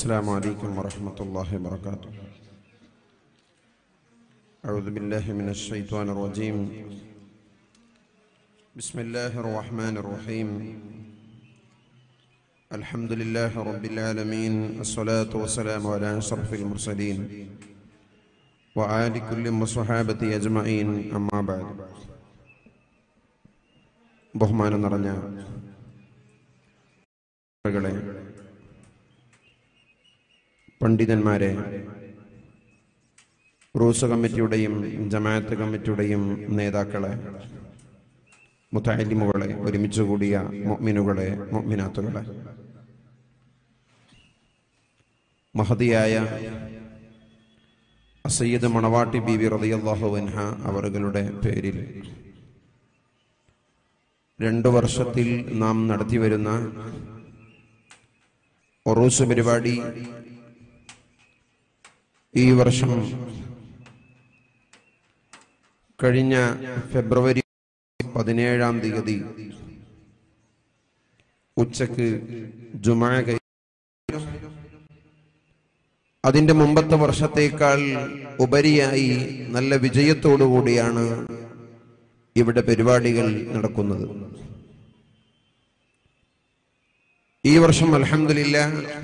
السلام عليكم ورحمة الله وبركاته أعوذ بالله من الشيطان الرجيم بسم الله الرحمن الرحيم الحمد لله رب العالمين الصلاة والسلام على أشرف المرسلين وآل كل وصحابة أجمعين أما بعد ബഹുമാനം നിറഞ്ഞ കളെ പണ്ഡിതന്മാരെ റൂസ് കമ്മിറ്റിയുടെയും ജമാഅത്ത് കമ്മിറ്റിയുടെയും നേതാക്കളെ മുത്താലിമുകളെ ഒരുമിച്ച് കൂടിയ മൊമിനുകളെ മൊമിനാത്തുകളെ മഹതിയായ സയ്യിദ് മണവാട്ടി ബീവി റളിയല്ലാഹു അൻഹ അവറുകളുടെ പേരിൽ രണ്ടു വർഷത്തിൽ നാം നടത്തിവരുന്ന ഒറൂസ് പരിപാടി ഈ വർഷം കഴിഞ്ഞ ഫെബ്രുവരി പതിനേഴാം തീയതി ഉച്ചക്ക് ജുമാ കഴി അതിന്റെ മുമ്പത്തെ വർഷത്തേക്കാൾ ഉപരിയായി നല്ല വിജയത്തോടു കൂടിയാണ് ഇവിടെ പരിപാടികൾ നടക്കുന്നത് ഈ വർഷം അലഹമില്ല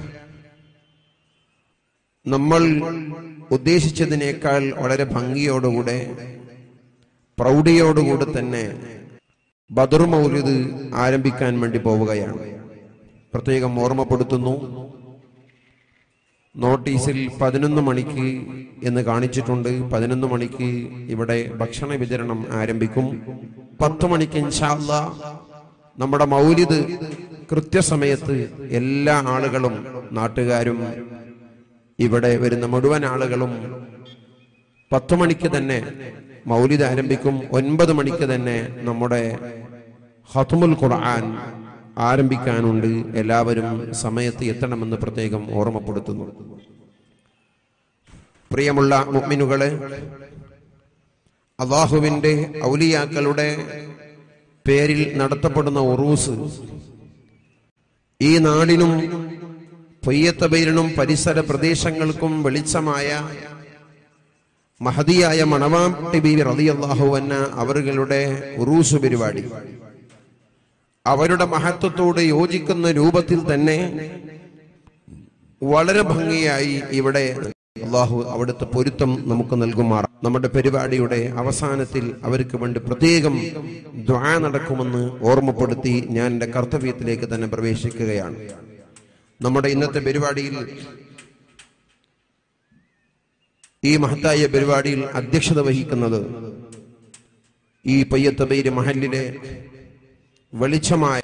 നമ്മൾ ഉദ്ദേശിച്ചതിനേക്കാൾ വളരെ ഭംഗിയോടുകൂടെ പ്രൗഢിയോടുകൂടെ തന്നെ ബദർ മൗലിദ് ആരംഭിക്കാൻ വേണ്ടി പോവുകയാണ് പ്രത്യേകം ഓർമ്മപ്പെടുത്തുന്നു നോട്ടീസിൽ പതിനൊന്ന് മണിക്ക് എന്ന് കാണിച്ചിട്ടുണ്ട് പതിനൊന്ന് മണിക്ക് ഇവിടെ ഭക്ഷണ വിതരണം ആരംഭിക്കും പത്ത് മണിക്ക് ഇൻഷാല്ല നമ്മുടെ മൗലിദ് കൃത്യസമയത്ത് എല്ലാ ആളുകളും നാട്ടുകാരും ഇവിടെ വരുന്ന മുഴുവൻ ആളുകളും പത്ത് മണിക്ക് തന്നെ മൗലിദ് ആരംഭിക്കും ഒൻപത് മണിക്ക് തന്നെ നമ്മുടെ ഹത്തുമുൽ ഖുർആൻ ആരംഭിക്കാനുണ്ട് എല്ലാവരും സമയത്ത് എത്തണമെന്ന് പ്രത്യേകം ഓർമ്മപ്പെടുത്തുന്നു പ്രിയമുള്ള മുഅ്മിനുകളെ അള്ളാഹുവിന്റെ ഔലിയാക്കളുടെ പേരിൽ നടത്തപ്പെടുന്ന ഉറൂസ് ഈ നാടിനും പൊയ്യത്തബൈരിനും പരിസര പ്രദേശങ്ങൾക്കും വെളിച്ചമായ മഹതിയായ മണവാട്ടി ബീവി റളിയല്ലാഹു അന്ന അവരുടെ ഉറൂസ് പരിപാടി അവരുടെ മഹത്വത്തോട് യോജിക്കുന്ന രൂപത്തിൽ തന്നെ വളരെ ഭംഗിയായി ഇവിടെ അള്ളാഹു അവിടുത്തെ പൊരുത്തം നമുക്ക് നൽകുമാറ നമ്മുടെ പരിപാടിയുടെ അവസാനത്തിൽ അവർക്ക് വേണ്ടി പ്രത്യേകം ദ്വാ നടക്കുമെന്ന് ഓർമ്മപ്പെടുത്തി ഞാൻ എൻ്റെ കർത്തവ്യത്തിലേക്ക് തന്നെ പ്രവേശിക്കുകയാണ് നമ്മുടെ ഇന്നത്തെ പരിപാടിയിൽ ഈ മഹത്തായ പരിപാടിയിൽ അധ്യക്ഷത വഹിക്കുന്നത് ഈ പയ്യത്തബൈര് മഹലിലെ വെളിച്ചമായ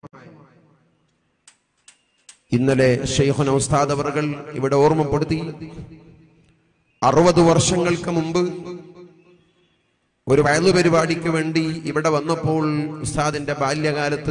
ഇന്നലെ ഷെയ്ഖുന ഉസ്താദ് അവർകൾ ഇവിടെ ഓർമ്മപ്പെടുത്തി അറുപത് വർഷങ്ങൾക്ക് മുമ്പ് ഒരു വയലു പരിപാടിക്ക് വേണ്ടി ഇവിടെ വന്നപ്പോൾ ഉസ്താദിന്റെ ബാല്യകാലത്ത്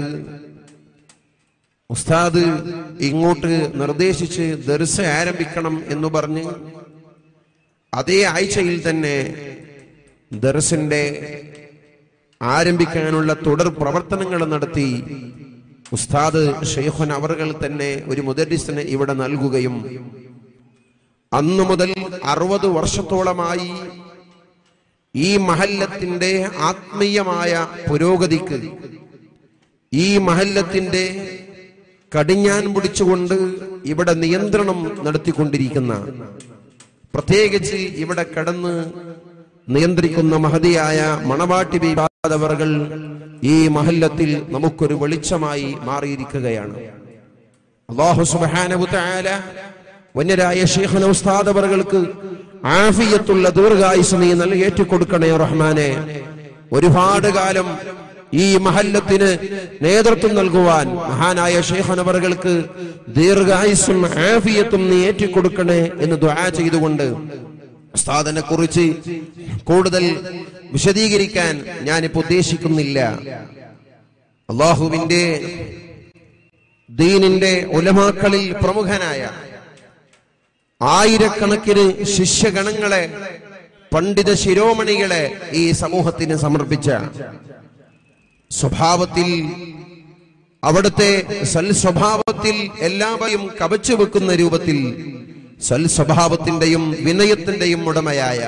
ഉസ്താദ് ഇങ്ങോട്ട് നിർദ്ദേശിച്ച് ദർശ ആരംഭിക്കണം എന്ന് പറഞ്ഞ് അതേ ആഴ്ചയിൽ തന്നെ ദർസിന്റെ ആരംഭിക്കാനുള്ള തുടർ പ്രവർത്തനങ്ങൾ നടത്തി ഉസ്താദ് ഷെയ്ഖൻ അവർകൾ തന്നെ ഒരു മുദരിസിന് ഇവിടെ നൽകുകയും അന്നു മുതൽ അറുപത് വർഷത്തോളമായി ഈ മഹല്ലത്തിന്റെ ആത്മീയമായ പുരോഗതിക്ക് ഈ മഹല്ലത്തിന്റെ കടിഞ്ഞാൻ പിടിച്ചുകൊണ്ട് ഇവിടെ നിയന്ത്രണം നടത്തിക്കൊണ്ടിരിക്കുന്ന പ്രത്യേകിച്ച് ഇവിടെ കടന്ന് നിയന്ത്രിക്കുന്ന മഹതിയായ മണവാട്ടി വിവാദവറുകൾ ഈ മഹല്ലത്തിൽ നമുക്കൊരു വെളിച്ചമായി മാറിയിരിക്കുകയാണ് അള്ളാഹു സുബാനവുത്തായ വന്യരായ ഷെയ്ഖന ഉസ്താദ് അവർക്ക് ആഫിയത്തുള്ള ദീർഘായുസ് നീ നല്ല ഏറ്റുകൊടുക്കണേ റഹ്മാനെ ഒരുപാട് കാലം ഈ മഹല്ലത്തിന് നേതൃത്വം നൽകുവാൻ മഹാനായ ഷെയ്ഖനവറുകൾക്ക് ദീർഘായുസും ആഫിയത്തും നീ ഏറ്റിക്കൊടുക്കണേ എന്ന് ദ്വാ ചെയ്തുകൊണ്ട് ഉസ്താദിനെ കുറിച്ച് കൂടുതൽ വിശദീകരിക്കാൻ ഞാനിപ്പോ ഉദ്ദേശിക്കുന്നില്ല അള്ളാഹുവിന്റെ ദീനിന്റെ ഉലമാക്കളിൽ പ്രമുഖനായ ആയിരക്കണക്കിന് ശിഷ്യഗണങ്ങളെ പണ്ഡിത ശിരോമണികളെ ഈ സമൂഹത്തിന് സമർപ്പിച്ച സ്വഭാവത്തിൽ അവിടുത്തെ സൽ സ്വഭാവത്തിൽ എല്ലാവരെയും കവച്ചു വെക്കുന്ന രൂപത്തിൽ സൽ സ്വഭാവത്തിന്റെയും വിനയത്തിന്റെയും ഉടമയായ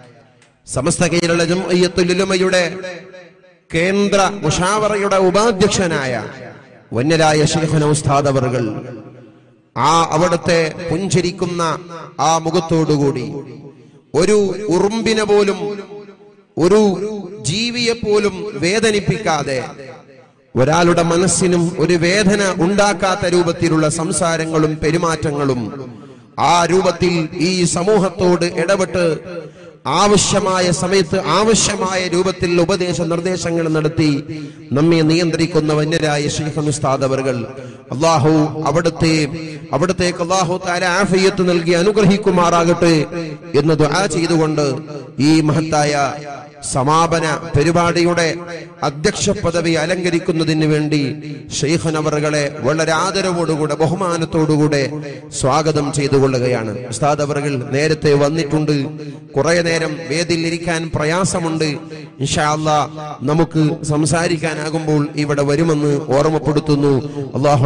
സമസ്ത കേരള ജംഅയ്യത്തുലുലമയുടെ കേന്ദ്ര മുഷാവറയുടെ ഉപാധ്യക്ഷനായ വന്യരായ ശേഖന ഉസ്താദ് അവറുകൾ ആ അവിടുത്തെ പുഞ്ചിരിക്കുന്ന ആ മുഖത്തോടുകൂടി ഒരു ഉറുമ്പിനെ പോലും ഒരു ജീവിയെ പോലും വേദനിപ്പിക്കാതെ ഒരാളുടെ മനസ്സിനും ഒരു വേദന ഉണ്ടാക്കാത്ത രൂപത്തിലുള്ള സംസാരങ്ങളും പെരുമാറ്റങ്ങളും ആ രൂപത്തിൽ ഈ സമൂഹത്തോട് ഇടപെട്ട് ആവശ്യമായ സമയത്ത് ആവശ്യമായ രൂപത്തിൽ ഉപദേശ നിർദ്ദേശങ്ങൾ നടത്തി നമ്മെ നിയന്ത്രിക്കുന്ന വന്യരായ ഷെയ്ഖ് ഉസ്താദ് അവർകൾ അള്ളാഹു അവിടുത്തെ അവിടത്തേക്ക് അള്ളാഹു താര ആഫിയത്ത് നൽകി അനുഗ്രഹിക്കുമാറാകട്ടെ എന്ന് ദുആ ചെയ്തുകൊണ്ട് ഈ മഹത്തായ സമാപന പരിപാടിയുടെ അധ്യക്ഷ പദവി അലങ്കരിക്കുന്നതിന് വേണ്ടി ഷെയ്ഖൻ അവറുകളെ വളരെ ആദരവോടുകൂടെ ബഹുമാനത്തോടുകൂടെ സ്വാഗതം ചെയ്തുകൊള്ളുകയാണ് ഉസ്താദ് അവറുകൾ നേരത്തെ വന്നിട്ടുണ്ട് കുറെ നേരം വേദിയിൽ ഇരിക്കാൻ പ്രയാസമുണ്ട് ഇൻഷാ അല്ലാ നമുക്ക് സംസാരിക്കാനാകുമ്പോൾ ഇവിടെ വരുമെന്ന് ഓർമ്മപ്പെടുത്തുന്നു അള്ളാഹു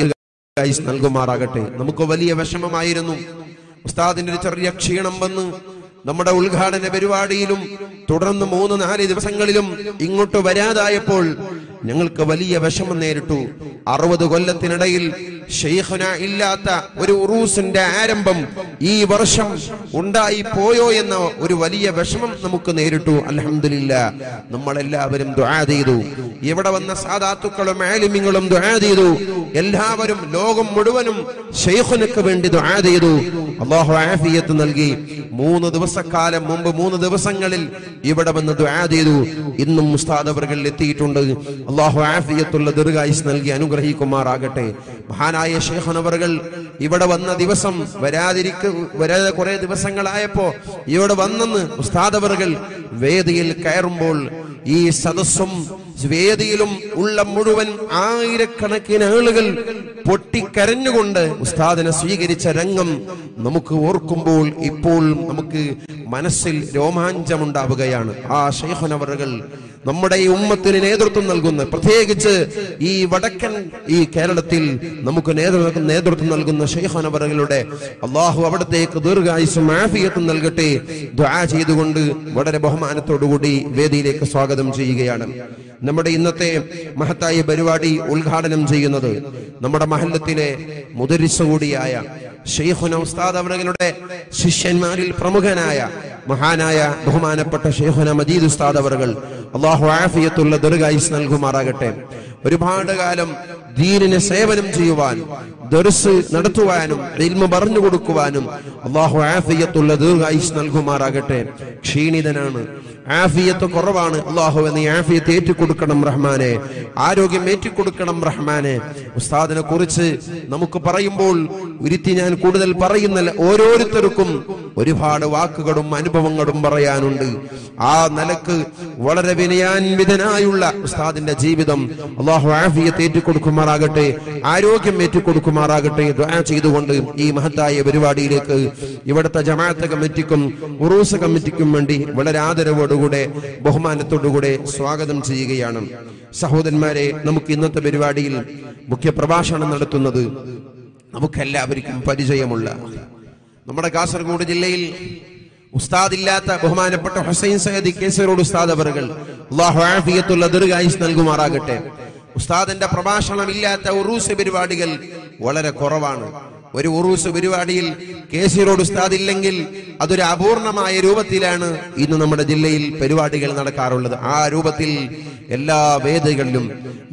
ആഫിയ നൽകുമാറാകട്ടെ നമുക്ക് വലിയ വിഷമമായിരുന്നു ഉസ്താദിന്റെ ഒരു ചെറിയ ക്ഷീണം വന്ന് നമ്മുടെ ഉദ്ഘാടന പരിപാടിയിലും തുടർന്ന് മൂന്ന് നാല് ദിവസങ്ങളിലും ഇങ്ങോട്ട് വരാതായപ്പോൾ ഞങ്ങൾക്ക് വലിയ വിഷമം നേരിട്ടു അറുപത് കൊല്ലത്തിനിടയിൽ ഷെയ്ഖുന ഇല്ലാത്ത ഒരു ഉറൂസിന്റെ ആരംഭം ഈ വർഷം ഉണ്ടായി പോയോ എന്ന ഒരു വലിയ വിഷമം നമുക്ക് നേരിട്ടു അലഹമില്ല നമ്മളെല്ലാവരും ദുആ ചെയ്തു ഇവിടെ വന്ന സാധാത്തുക്കളും ആലിമ്യങ്ങളും ദുആ ചെയ്തു എല്ലാവരും ലോകം മുഴുവനും ഷെയ്ഖുനക്ക് വേണ്ടി ദുആ ചെയ്തു അള്ളാഹു ആഫിയത്ത് നൽകി മൂന്ന് ദിവസക്കാലം മുമ്പ് മൂന്ന് ദിവസങ്ങളിൽ ഇവിടെ വന്ന് ദുആ ചെയ്തു ഇന്നും മുസ്താദ് അവർകൾ എത്തിയിട്ടുണ്ട് അള്ളാഹു ആഫിയത്തുള്ള ദീർഘായുസ് നൽകി അനുഗ്രഹിക്കുമാറാകട്ടെ മഹാനായ ഷെയ്ഖൻ അവർകൾ ഇവിടെ വന്ന ദിവസം വരാതിരിക്ക വരാതെ കുറെ ദിവസങ്ങളായപ്പോ ഇവിടെ വന്നെന്ന് ഉസ്താദ് അവർകൾ വേദിയിൽ കയറുമ്പോൾ ഈ സദസ്സും വേദിയിലും ഉള്ള മുഴുവൻ ആയിരക്കണക്കിന് ആളുകൾ പൊട്ടിക്കരഞ്ഞുകൊണ്ട് ഉസ്താദിനെ സ്വീകരിച്ച രംഗം നമുക്ക് ഓർക്കുമ്പോൾ ഇപ്പോൾ നമുക്ക് മനസ്സിൽ രോമാഞ്ചമുണ്ടാവുകയാണ് ആ ഷെയ്ഖനവറുകൾ നമ്മുടെ ഈ ഉമ്മത്തിന് നേതൃത്വം നൽകുന്ന പ്രത്യേകിച്ച് ഈ വടക്കൻ ഈ കേരളത്തിൽ നമുക്ക് നേതൃത്വം നേതൃത്വം നൽകുന്ന ഷെയ്ഖനവറുകളുടെ അള്ളാഹു അവിടത്തേക്ക് ദീർഘായുസും ആഫിയത്തും നൽകട്ടെ ദ്വാ ചെയ്തുകൊണ്ട് വളരെ ബഹുമാനത്തോടുകൂടി വേദിയിലേക്ക് സ്വാഗതം ചെയ്യുകയാണ് നമ്മുടെ ഇന്നത്തെ മഹത്തായ പരിപാടി ഉദ്ഘാടനം ചെയ്യുന്നത് നമ്മുടെ മഹല്ലത്തിലെ മുദരിസ് കൂടിയായ ഷെയ്ഖുന ഉസ്താദ് അവരുടെ ശിഷ്യന്മാരിൽ പ്രമുഖനായ മഹാനായ ബഹുമാനപ്പെട്ട ഷെയ്ഖുന മജീദ് ഉസ്താദ് അവറുകൾ അള്ളാഹു ആഫിയത്തുള്ള ദീർഘായുസ് നൽകുമാറാകട്ടെ ഒരുപാട് കാലം ദീനിനെ സേവനം ചെയ്യുവാൻ ദർസ് നടത്തുവാനും ഇൽമ പറഞ്ഞു കൊടുക്കുവാനും അള്ളാഹു ആഫിയത്തുള്ള ദീർഘായുസ് നൽകുമാറാകട്ടെ ക്ഷീണിതനാണ് ആഫിയത്ത് കുറവാണ് അള്ളാഹു നീ ആഫിയത്ത് ഏറ്റിക്കൊടുക്കണം റഹ്മാനെ ആരോഗ്യം ഏറ്റിക്കൊടുക്കണം റഹ്മാനെ ഉസ്താദിനെ കുറിച്ച് നമുക്ക് പറയുമ്പോൾ ഉരുത്തി ഞാൻ കൂടുതൽ പറയുന്നില്ല ഓരോരുത്തർക്കും ഒരുപാട് വാക്കുകളും അനുഭവങ്ങളും പറയാനുണ്ട് ആ നിലക്ക് വളരെ വിനയാൻവിതനായുള്ള ഉസ്താദിന്റെ ജീവിതം അള്ളാഹു ആഫിയത്ത് ഏറ്റിക്കൊടുക്കുമാറാകട്ടെ ആരോഗ്യം ഏറ്റിക്കൊടുക്കുമാറാകട്ടെ ദുആ ചെയ്തുകൊണ്ട് ഈ മഹത്തായ പരിപാടിയിലേക്ക് ഇവിടുത്തെ ജമാഅത്ത് കമ്മിറ്റിക്കും ഉറൂസ് കമ്മിറ്റിക്കും വേണ്ടി വളരെ ആദരവോടുകൂടെ ബഹുമാനത്തോടുകൂടെ സ്വാഗതം ചെയ്യുകയാണ് സഹോദരന്മാരെ നമുക്ക് ഇന്നത്തെ പരിപാടിയിൽ മുഖ്യ പ്രഭാഷണം നടത്തുന്നത് നമുക്കെല്ലാവർക്കും പരിചയമുള്ള നമ്മുടെ കാസർഗോഡ് ജില്ലയിൽ ഉസ്താദില്ലാത്ത ബഹുമാനപ്പെട്ട ഹുസൈൻ സയ്യദ് കേസറോട് ഉസ്താദ് അവറുകൾ അള്ളാഹു ആഫിയത്തുള്ള ദീർഘായുസ് നൽകുമാറാകട്ടെ ഉസ്താദിന്റെ പ്രഭാഷണം ഇല്ലാത്ത ഉറൂസ് പരിപാടികൾ വളരെ കുറവാണ് ഒരു ഉറൂസ് പരിപാടിയിൽ കേസിറോഡ് ഉസ്താദ് ഇല്ലെങ്കിൽ അതൊരു അപൂർണമായ രൂപത്തിലാണ് ഇന്ന് നമ്മുടെ ജില്ലയിൽ പരിപാടികൾ നടക്കാറുള്ളത് ആ രൂപത്തിൽ എല്ലാ വേദികളിലും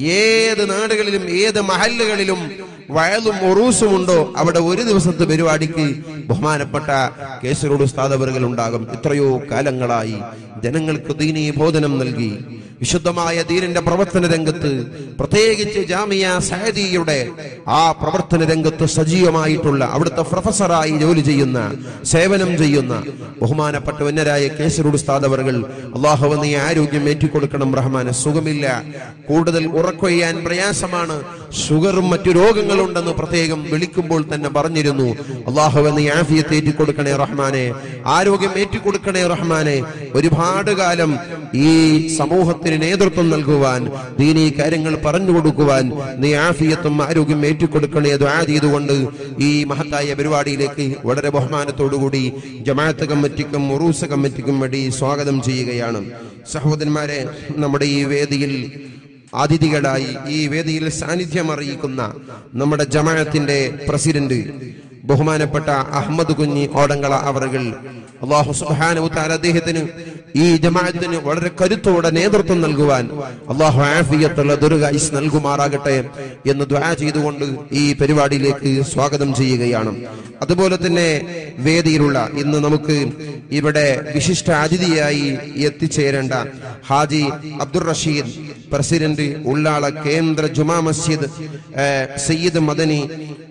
ഏത് നാടുകളിലും ഏത് മഹല്ലുകളിലും വയലും ഉറൂസും ഉണ്ടോ അവിടെ ഒരു ദിവസത്തെ പരിപാടിക്ക് ബഹുമാനപ്പെട്ട കേസറോട് സ്ഥാപകர்கள் ഉണ്ടാകും എത്രയോ കാലങ്ങളായി ജനങ്ങൾക്ക് ദീനീ ബോധനം നൽകി വിശുദ്ധമായ ദീനിന്റെ പ്രവർത്തന രംഗത്ത് പ്രത്യേകിച്ച് ജാമിയ സഹദിയുടെ ആ പ്രവർത്തന രംഗത്ത് സജീവമായിട്ടുള്ള അവിടുത്തെ പ്രൊഫസറായി ജോലി ചെയ്യുന്ന സേവനം ചെയ്യുന്ന ബഹുമാനപ്പെട്ട വന്യരായ കേസറോട് സ്ഥാപകர்கள் അള്ളാഹു നീ ആരോഗ്യം ഏറ്റിക്കൊടുക്കണം റഹ്മാന് സുഖമില്ല കൂടുതൽ ഉറക്കൊയ്യാൻ പ്രയാസമാണ് ഷുഗറും മറ്റു രോഗങ്ങളുണ്ടെന്ന് പ്രത്യേകം വിളിക്കുമ്പോൾ തന്നെ പറഞ്ഞിരുന്നു അള്ളാഹു നീ ആഫിയത്ത് ഏറ്റിക്കൊടുക്കണേ റഹ്മാനെ ആരോഗ്യം ഏറ്റിക്കൊടുക്കണേ റഹ്മാനെ ഒരുപാട് കാലം ഈ സമൂഹത്തിന് ഉമ്മത്തിന് നേതൃത്വം നൽകുവാൻ ദീനീ കാര്യങ്ങൾ പറഞ്ഞു കൊടുക്കുവാൻ നീ ആഫിയത്തും ആരോഗ്യം ഏറ്റുകൊടുക്കണേ ദുആ ചെയ്തുകൊണ്ട് ഈ മഹത്തായ പരിപാടിയിലേക്ക് വളരെ ബഹുമാനത്തോടുകൂടി ജമാഅത്ത് കമ്മിറ്റിക്കും ഉറൂസ് കമ്മിറ്റിക്കും വേണ്ടി സ്വാഗതം ചെയ്യുകയാണ് സഹോദരന്മാരെ നമ്മുടെ ഈ വേദിയിൽ അതിഥികളായി ഈ വേദിയിൽ സാന്നിധ്യം അറിയിക്കുന്ന നമ്മുടെ ജമാഅത്തിന്റെ പ്രസിഡന്റ് ബഹുമാനപ്പെട്ട അഹമ്മദ് കുഞ്ഞി ഓടങ്ങള അവറുകൾ അള്ളാഹു സുബ്ഹാനഹു തആല അദ്ദേഹത്തിന് ഈ ജമാഅത്തിന് വളരെ കരുത്തോടെ നേതൃത്വം നൽകുവാൻ അള്ളാഹു ആഫിയത്തുള്ള ദുർഗായിസ് നൽകുമാറാകട്ടെ എന്ന് ദ്വാ ചെയ്തുകൊണ്ട് ഈ പരിപാടിയിലേക്ക് സ്വാഗതം ചെയ്യുകയാണ് അതുപോലെ തന്നെ വേദിയിലുള്ള ഇന്ന് നമുക്ക് ഇവിടെ വിശിഷ്ട അതിഥിയായി എത്തിച്ചേരേണ്ട ഹാജി അബ്ദുൾ റഷീദ് പ്രസിഡന്റ് ഉള്ളാള കേന്ദ്ര ജുമാ മസ്ജിദ് ഏഹ്, സയ്യിദ് മദനി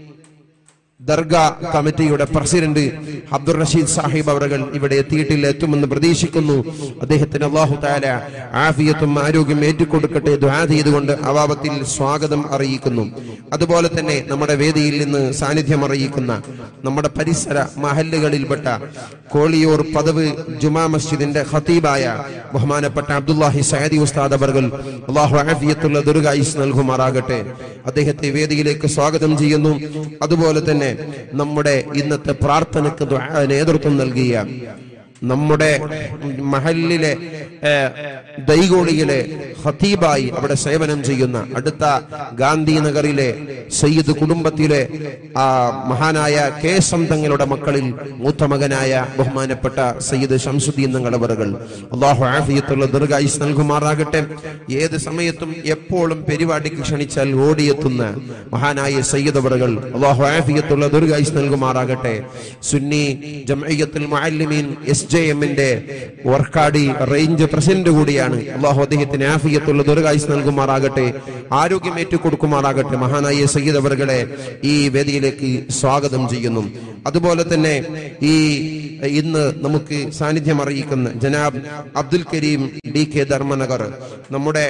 ദർഗ കമ്മിറ്റിയുടെ പ്രസിഡന്റ് അബ്ദുൾ റഷീദ് സാഹിബ് അവറുകൾ ഇവിടെ എത്തിയിട്ടില്ല എത്തുമെന്ന് പ്രതീക്ഷിക്കുന്നു അദ്ദേഹത്തിന് അള്ളാഹു താല ആഫിയത്തും ആരോഗ്യം ഏറ്റുകൊടുക്കട്ടെ ദ്വാ ചെയ്തുകൊണ്ട് അവാപത്തിൽ സ്വാഗതം അറിയിക്കുന്നു അതുപോലെ തന്നെ നമ്മുടെ വേദിയിൽ നിന്ന് സാന്നിധ്യം അറിയിക്കുന്ന നമ്മുടെ പരിസര മഹല്ലുകളിൽപ്പെട്ട കോളിയൂർ പദവ് ജുമാ മസ്ജിദിന്റെ ഖത്തീബായ ബഹുമാനപ്പെട്ട അബ്ദുല്ലാഹി സയദി ഉസ്താദ് അവർകൾ അള്ളാഹു ആഫിയത്തുള്ള ദുർഗായിസ് നൽകുമാറാകട്ടെ അദ്ദേഹത്തെ വേദിയിലേക്ക് സ്വാഗതം ചെയ്യുന്നു അതുപോലെ തന്നെ നമ്മുടെ ഇന്നത്തെ പ്രാർത്ഥനയ്ക്ക് ദുആ നേതൃത്വം നൽകിയ നമ്മുടെ മഹലിലെ ഏഹ്, ദൈഗോളിയിലെ ഖത്തീബായി അവിടെ സേവനം ചെയ്യുന്ന അടുത്ത ഗാന്ധിനഗറിലെ സയ്യിദ് കുടുംബത്തിലെ ആ മഹാനായ കെ എസ് എം തങ്ങളുടെ മക്കളിൽ മൂത്ത മകനായ ബഹുമാനപ്പെട്ട സയ്യിദ് ഷംസുദ്ദീൻ തങ്ങളവറുകൾ അള്ളാഹു ആഫിയത്തുള്ള ദീർഘായുസ് നൽകുമാറാകട്ടെ ഏത് സമയത്തും എപ്പോഴും പരിപാടിക്ക് ക്ഷണിച്ചാൽ ഓടിയെത്തുന്ന മഹാനായ സയ്യിദ് അവറുകൾ അള്ളാഹു ആഫിയത്തുള്ള ദീർഘായുസ് നൽകുമാറാകട്ടെ സുന്നി ജംഇയ്യത്തുൽ മുഅല്ലിമീൻ എസ് ജെ എമ്മിന്റെ വർക്കാടി റേഞ്ച് പ്രസിഡന്റ് കൂടിയാണ് അള്ളാഹു അദ്ദേഹത്തിന് ആഫിയത്തുള്ള ദീർഘായുസ് നൽകുമാറാകട്ടെ ആരോഗ്യം ഏറ്റുകൊടുക്കുമാറാകട്ടെ മഹാനായ സയ്യിദ് അവറുകളെ ഈ വേദിയിലേക്ക് സ്വാഗതം ചെയ്യുന്നു അതുപോലെ തന്നെ ഈ ഇന്ന് നമുക്ക് സാന്നിധ്യം അറിയിക്കുന്ന ജനാബ് അബ്ദുൽ കരീം ഡി കെ ധർമ്മനഗർ നമ്മുടെ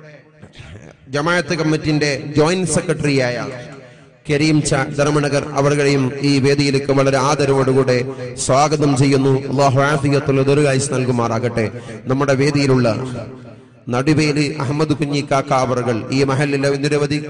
ജമാഅത്ത് കമ്മിറ്റിന്റെ ജോയിന്റ് സെക്രട്ടറിയായ കരീം ച ധർമ്മനഗർ അവരുടെയും ഈ വേദിയിലേക്ക് വളരെ ആദരവോടുകൂടെ സ്വാഗതം ചെയ്യുന്നു അള്ളാഹു ആഫിയത്തുള്ള ദുർഗായിസ് നൽകുമാറാകട്ടെ നമ്മുടെ വേദിയിലുള്ള നടുവേലി അഹമ്മദ് കുഞ്ഞി കാക്ക അവറുകൾ ഈ മഹലിലെ നിരവധി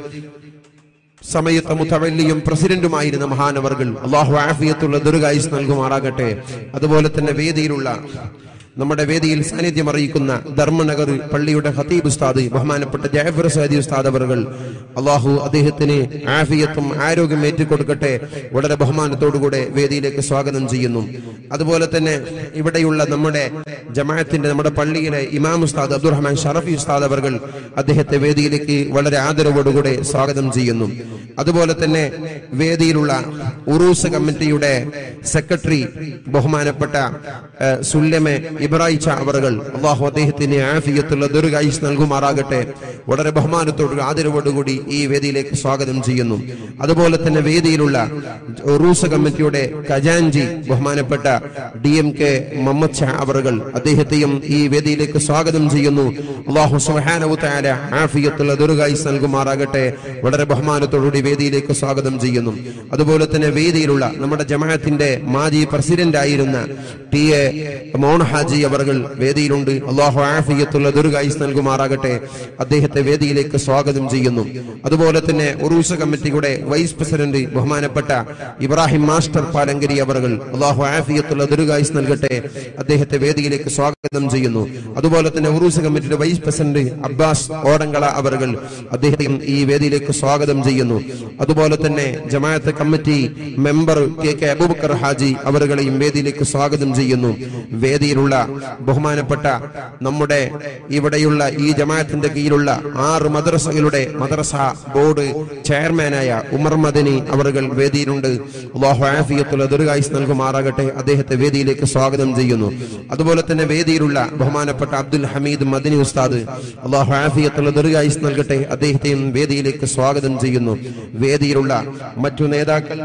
സമയത്ത് മുത്തവല്ലിയും പ്രസിഡന്റുമായിരുന്ന മഹാനവർകൾ അള്ളാഹു ആഫിയത്തുള്ള ദുർഗായിസ് നൽകുമാറാകട്ടെ അതുപോലെ തന്നെ വേദിയിലുള്ള നമ്മുടെ വേദിയിൽ സാന്നിധ്യം അറിയിക്കുന്ന ധർമ്മനഗർ പള്ളിയുടെ ഹത്തീബ് ഉസ്താദ് ബഹുമാനപ്പെട്ട ജാഫർ സഹദി ഉസ്താദ് അവറുകൾ അള്ളാഹു അദ്ദേഹത്തിന് ആഫിയത്തും ആരോഗ്യം ഏറ്റിക്കൊടുക്കട്ടെ വളരെ ബഹുമാനത്തോടുകൂടെ വേദിയിലേക്ക് സ്വാഗതം ചെയ്യുന്നു അതുപോലെ തന്നെ ഇവിടെയുള്ള നമ്മുടെ ജമാഅത്തിന്റെ നമ്മുടെ പള്ളിയിലെ ഇമാം ഉസ്താദ് അബ്ദുറഹ്മാൻ ഷറഫി ഉസ്താദ് അവർകൾ അദ്ദേഹത്തെ വേദിയിലേക്ക് വളരെ ആദരവോടുകൂടെ സ്വാഗതം ചെയ്യുന്നു അതുപോലെ തന്നെ വേദിയിലുള്ള ഉറൂസ് കമ്മിറ്റിയുടെ സെക്രട്ടറി ബഹുമാനപ്പെട്ട ഏഹ്, സുല്ലമെ ഇബ്രാഹിച്ച അവറുകൾ അള്ളാഹു അദ്ദേഹത്തിന് ആഫിയത്തുള്ള ദീർഘായുസ് നൽകുമാറാകട്ടെ വളരെ ബഹുമാനത്തോടു ആദരവോടുകൂടി ഈ വേദിയിലേക്ക് സ്വാഗതം ചെയ്യുന്നു അതുപോലെ തന്നെ വേദിയിലുള്ള ഉറൂസ് കമ്മിറ്റിയുടെ ഖജാൻജി ബഹുമാനപ്പെട്ട D M K Muhammad Sha അവറുകൾ അദ്ദേഹത്തെയും ഈ വേദിയിലേക്ക് സ്വാഗതം ചെയ്യുന്നു അള്ളാഹു സുബ്ഹാനഹു തആല ആഫിയത്തുള്ള ദീർഘായുസ് നൽകുമാറാകട്ടെ വളരെ ബഹുമാനത്തോടുകൂടി വേദിയിലേക്ക് സ്വാഗതം ചെയ്യുന്നു അതുപോലെ തന്നെ വേദിയിലുള്ള നമ്മുടെ ജമാഅത്തിന്റെ മാജി പ്രസിഡന്റ് ആയിരുന്ന ടി എ മോഹൻ ഹാജി അവർകൾ വേദിയിലുണ്ട് അള്ളാഹു ആഫിയത്തുള്ള ദീർഘായുസ് നൽകുമാറാകട്ടെ അദ്ദേഹത്തെ വേദിയിലേക്ക് സ്വാഗതം ചെയ്യുന്നു അതുപോലെ തന്നെ ഉറൂസ കമ്മിറ്റിയുടെ വൈസ് പ്രസിഡന്റ് ബഹുമാനപ്പെട്ട ഇബ്രാഹിം മാസ്റ്റർ പാലങ്കരി അവർകൾ അള്ളാഹു ആഫിയത്തുള്ള ദീർഘായുസ് നൽകട്ടെ അദ്ദേഹത്തെ വേദിയിലേക്ക് സ്വാഗതം ചെയ്യുന്നു അതുപോലെ തന്നെ ഉറൂസ കമ്മിറ്റിയുടെ വൈസ് പ്രസിഡന്റ് അബ്ബാസ് ഓടങ്കള അവർകൾ അദ്ദേഹത്തെയും ഈ വേദിയിലേക്ക് സ്വാഗതം ചെയ്യുന്നു അതുപോലെ തന്നെ ജമാഅത്ത് committee member K K Abubakar Haji അവരുകളെയും വേദിയിലേക്ക് സ്വാഗതം ചെയ്യുന്നു വേദിയിലുള്ള ബഹുമാനപ്പെട്ട നമ്മുടെ ഇവിടെയുള്ള ഈ ജമാഅത്തിന്റെ കീഴിലുള്ള ആറ് മദ്രസകളുടെ മദ്രസ ബോർഡ് ചെയർമാനായ ഉമർ മദനി അവറുകൾ വേദിയിലുണ്ട് അള്ളാഹു ആഫിയത്തുള്ള ദീർഘായുസ് നൽകുമാറാകട്ടെ അദ്ദേഹത്തെ വേദിയിലേക്ക് സ്വാഗതം ചെയ്യുന്നു അതുപോലെ തന്നെ വേദിയിലുള്ള ബഹുമാനപ്പെട്ട അബ്ദുൽ ഹമീദ് മദനി ഉസ്താദ് അള്ളാഹു ആഫിയത്തുള്ള ദീർഘായുസ് നൽകട്ടെ അദ്ദേഹത്തെയും വേദിയിലേക്ക് സ്വാഗതം ചെയ്യുന്നു വേദിയിലുള്ള മറ്റു നേതാക്കൾ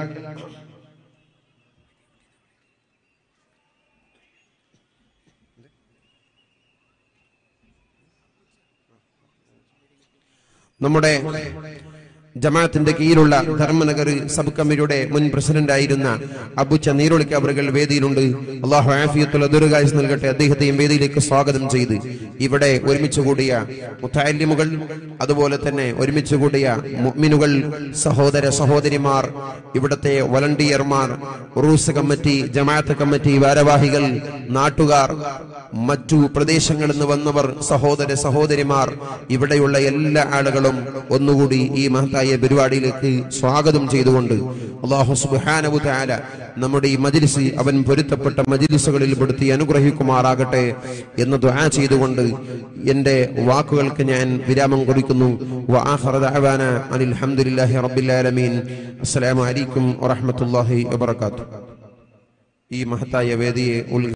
നമ്മുടെ ജമാഅത്തിന്റെ കീഴിലുള്ള ധർമ്മനഗർ സബ് കമ്മിറ്റിയുടെ മുൻ പ്രസിഡന്റ് ആയിരുന്ന അബുച്ച നീരൊളിക്ക് അവറുകൾ വേദിയിലുണ്ട് അള്ളാഹു ആഫിയത്തുള്ള ദുർഗായുസ് നൽകട്ടെ അദ്ദേഹത്തെയും വേദിയിലേക്ക് സ്വാഗതം ചെയ്ത് ഇവിടെ ഒരുമിച്ച് കൂടിയ മുത്താലിമുകൾ അതുപോലെ തന്നെ ഒരുമിച്ച് കൂടിയ മുഅ്മിനുകൾ സഹോദര സഹോദരിമാർ ഇവിടത്തെ വളണ്ടിയർമാർ ഉറൂസ് കമ്മിറ്റി ജമാഅത്ത് കമ്മിറ്റി ഭാരവാഹികൾ നാട്ടുകാർ മറ്റു പ്രദേശങ്ങളിൽ നിന്ന് വന്നവർ സഹോദര സഹോദരിമാർ ഇവിടെയുള്ള എല്ലാ ആളുകളും ഒന്നുകൂടി ഈ മഹത്തായ പരിപാടിയിലേക്ക് സ്വാഗതം ചെയ്തുകൊണ്ട് അള്ളാഹു സുബ്ഹാനഹു തആല നമ്മുടെ ഈ മജ്ലിസ് അവൻ പൊരുത്തപ്പെട്ട മജ്ലിസുകളിൽ പെടുത്തി അനുഗ്രഹിക്കുമാറാകട്ടെ എന്ന് ദുആ ചെയ്തുകൊണ്ട് എന്റെ വാക്കുകൾക്ക് ഞാൻ വിരാമം കുറിക്കുന്നു വആഖിറ ദഅവാന അനിൽ ഹംദുലില്ലാഹി റബ്ബിൽ ആലമീൻ അസ്സലാമു അലൈക്കും വറഹ്മത്തുള്ളാഹി വബറകാതുഹു ഈ മഹത്തായ വേദിയെ ഉൽ